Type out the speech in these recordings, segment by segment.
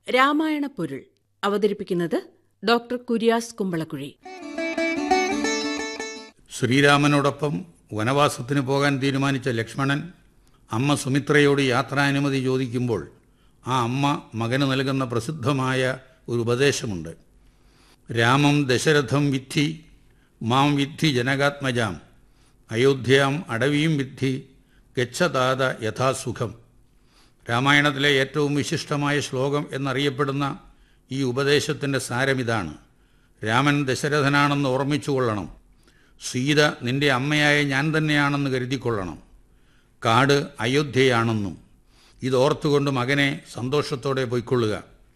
രാമായണ പൊരുൾ അവതരിപ്പിക്കുന്നത് ഡോക്ടർ കുര്യാസ് കുമ്പളക്കുഴി ശ്രീരാമനോടൊപ്പം വനവാസത്തിന് പോകാൻ തീരുമാനിച്ച ലക്ഷ്മണൻ അമ്മ സുമിത്രയോട് യാത്രാനുമതി ചോദിക്കുമ്പോൾ ആ അമ്മ മകന് നൽകുന്ന പ്രസിദ്ധമായ ഒരു ഉപദേശമുണ്ട് രാമം ദശരഥം വിദ്ധി മാം വിദ്ധി ജനകാത്മജാം അയോധ്യാം അടവിയും വിദ്ധി ഗച്ഛതാത യഥാസുഖം രാമായണത്തിലെ ഏറ്റവും വിശിഷ്ടമായ ശ്ലോകം എന്നറിയപ്പെടുന്ന ഈ ഉപദേശത്തിൻ്റെ സാരമിതാണ് രാമൻ ദശരഥനാണെന്ന് ഓർമ്മിച്ചുകൊള്ളണം സീത നിന്റെ അമ്മയായ ഞാൻ തന്നെയാണെന്ന് കരുതിക്കൊള്ളണം കാട് അയോധ്യയാണെന്നും ഇതോർത്തുകൊണ്ട് മകനെ സന്തോഷത്തോടെ പൊയ്ക്കൊള്ളുക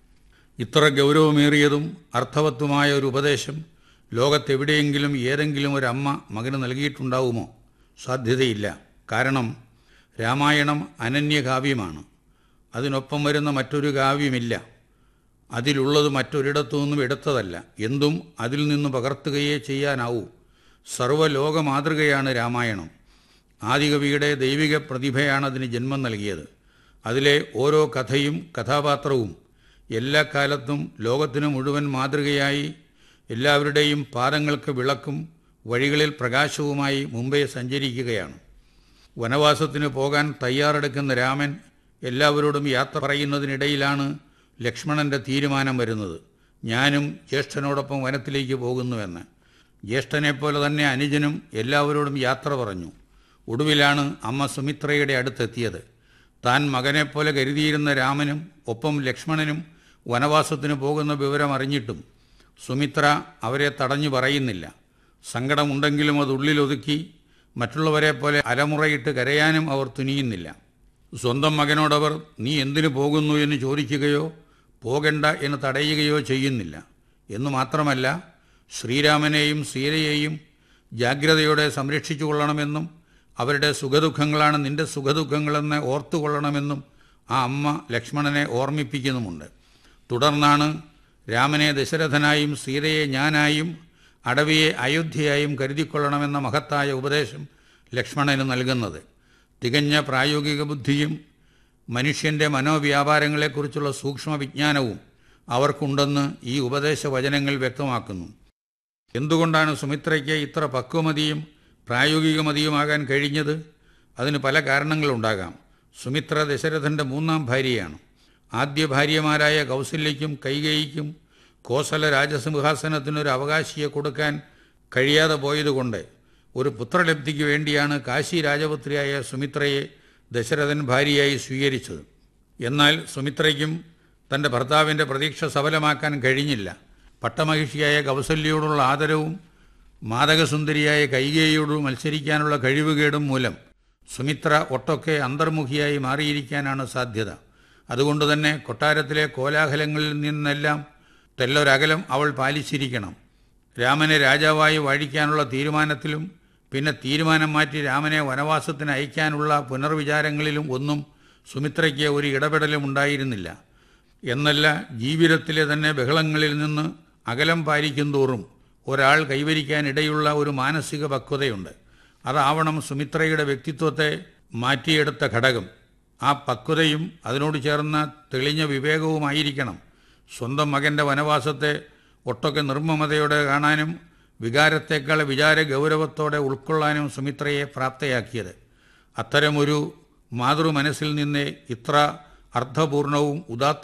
ഇത്ര ഗൗരവമേറിയതും അർത്ഥവത്തുമായ ഒരു ഉപദേശം ലോകത്തെവിടെയെങ്കിലും ഏതെങ്കിലും ഒരു അമ്മ മകന് നൽകിയിട്ടുണ്ടാവുമോ സാധ്യതയില്ല കാരണം രാമായണം അനന്യകാവ്യമാണ് അതിനൊപ്പം വരുന്ന മറ്റൊരു കാവ്യമില്ല അതിലുള്ളത് മറ്റൊരിടത്തു നിന്നും എടുത്തതല്ല എന്തും അതിൽ നിന്ന് പകർത്തുകയേ ചെയ്യാനാവൂ സർവ്വലോക മാതൃകയാണ് രാമായണം ആദികവിയുടെ ദൈവിക പ്രതിഭയാണ് അതിന് ജന്മം നൽകിയത് അതിലെ ഓരോ കഥയും കഥാപാത്രവും എല്ലാ കാലത്തും ലോകത്തിനു മുഴുവൻ മാതൃകയായി എല്ലാവരുടെയും പാദങ്ങൾക്ക് വിളക്കും വഴികളിൽ പ്രകാശവുമായി മുമ്പേ സഞ്ചരിക്കുകയാണ് വനവാസത്തിന് പോകാൻ തയ്യാറെടുക്കുന്ന രാമൻ എല്ലാവരോടും യാത്ര പറയുന്നതിനിടയിലാണ് ലക്ഷ്മണന്റെ തീരുമാനം വരുന്നത് ഞാനും ജ്യേഷ്ഠനോടൊപ്പം വനത്തിലേക്ക് പോകുന്നുവെന്ന് ജ്യേഷ്ഠനെപ്പോലെ തന്നെ അനുജനും എല്ലാവരോടും യാത്ര പറഞ്ഞു ഒടുവിലാണ് അമ്മ സുമിത്രയുടെ അടുത്തെത്തിയത് താൻ മകനെപ്പോലെ കരുതിയിരുന്ന രാമനും ഒപ്പം ലക്ഷ്മണനും വനവാസത്തിന് പോകുന്ന വിവരം അറിഞ്ഞിട്ടും സുമിത്ര അവരെ തടഞ്ഞു പറയുന്നില്ല സങ്കടമുണ്ടെങ്കിലും അത് ഉള്ളിലൊതുക്കി മറ്റുള്ളവരെ പോലെ അലമുറയിട്ട് കരയാനും അവർ തുനിയുന്നില്ല സ്വന്തം മകനോടവർ നീ എന്തിനു പോകുന്നു എന്ന് ചോദിക്കുകയോ പോകണ്ട എന്ന് തടയുകയോ ചെയ്യുന്നില്ല എന്നു മാത്രമല്ല ശ്രീരാമനെയും സീതയെയും ജാഗ്രതയോടെ സംരക്ഷിച്ചു കൊള്ളണമെന്നും അവരുടെ സുഖദുഃഖങ്ങളാണ് നിന്റെ സുഖദുഃഖങ്ങളെന്ന് ഓർത്തുകൊള്ളണമെന്നും ആ അമ്മ ലക്ഷ്മണനെ ഓർമ്മിപ്പിക്കുന്നുമുണ്ട് തുടർന്നാണ് രാമനെ ദശരഥനായും സീതയെ ഞാനായും അടവിയെ അയോധ്യയായും കരുതിക്കൊള്ളണമെന്ന മഹത്തായ ഉപദേശം ലക്ഷ്മണന് നൽകുന്നത് തികഞ്ഞ പ്രായോഗിക ബുദ്ധിയും മനുഷ്യൻ്റെ മനോവ്യാപാരങ്ങളെക്കുറിച്ചുള്ള സൂക്ഷ്മ വിജ്ഞാനവും അവർക്കുണ്ടെന്ന് ഈ ഉപദേശവചനങ്ങൾ വ്യക്തമാക്കുന്നു എന്തുകൊണ്ടാണ് സുമിത്രയ്ക്ക് ഇത്ര പക്വമതിയും പ്രായോഗികമതിയുമാകാൻ കഴിഞ്ഞത് അതിന് പല കാരണങ്ങളുണ്ടാകാം സുമിത്ര ദശരഥൻ്റെ മൂന്നാം ഭാര്യയാണ് ആദ്യ ഭാര്യമാരായ കൗസല്യയ്ക്കും കൈകേയിക്കും കോസല രാജസിംഹാസനത്തിനൊരു അവകാശിയെ കൊടുക്കാൻ കഴിയാതെ പോയതുകൊണ്ട് ഒരു പുത്രലബ്ധിക്ക് വേണ്ടിയാണ് കാശി രാജപുത്രിയായ സുമിത്രയെ ദശരഥൻ ഭാര്യയായി സ്വീകരിച്ചത് എന്നാൽ സുമിത്രയ്ക്കും തൻ്റെ ഭർത്താവിൻ്റെ പ്രതീക്ഷ സഫലമാക്കാൻ കഴിഞ്ഞില്ല പട്ടമഹിഷിയായ കൗസല്യയോടുള്ള ആദരവും മാതകസുന്ദരിയായ കൈകേയിയോട് മത്സരിക്കാനുള്ള കഴിവുകേടും മൂലം സുമിത്ര ഒട്ടൊക്കെ അന്തർമുഖിയായി മാറിയിരിക്കാനാണ് സാധ്യത അതുകൊണ്ട് തന്നെ കൊട്ടാരത്തിലെ കോലാഹലങ്ങളിൽ നിന്നെല്ലാം തെല്ലൊരകലം അവൾ പാലിച്ചിരിക്കണം രാമനെ രാജാവായി വാഴിക്കാനുള്ള തീരുമാനത്തിലും പിന്നെ തീരുമാനം മാറ്റി രാമനെ വനവാസത്തിന് അയക്കാനുള്ള പുനർവിചാരങ്ങളിലും ഒന്നും സുമിത്രയ്ക്ക് ഒരു ഇടപെടലും ഉണ്ടായിരുന്നില്ല എന്നല്ല ജീവിതത്തിലെ തന്നെ ബഹളങ്ങളിൽ നിന്ന് അകലം പാലിക്കും തോറും ഒരാൾ കൈവരിക്കാനിടയുള്ള ഒരു മാനസിക പക്വതയുണ്ട് അതാവണം സുമിത്രയുടെ വ്യക്തിത്വത്തെ മാറ്റിയെടുത്ത ഘടകം ആ പക്വതയും അതിനോട് ചേർന്ന തെളിഞ്ഞ വിവേകവുമായിരിക്കണം സ്വന്തം മകൻ്റെ വനവാസത്തെ ഒട്ടൊക്കെ നിർമ്മമതയോടെ കാണാനും വികാരത്തേക്കാൾ വിചാര ഗൗരവത്തോടെ ഉൾക്കൊള്ളാനും സുമിത്രയെ പ്രാപ്തയാക്കിയത് അത്തരമൊരു മാതൃ മനസ്സിൽ നിന്ന് ഇത്ര അർത്ഥപൂർണവും ഉദാത്ത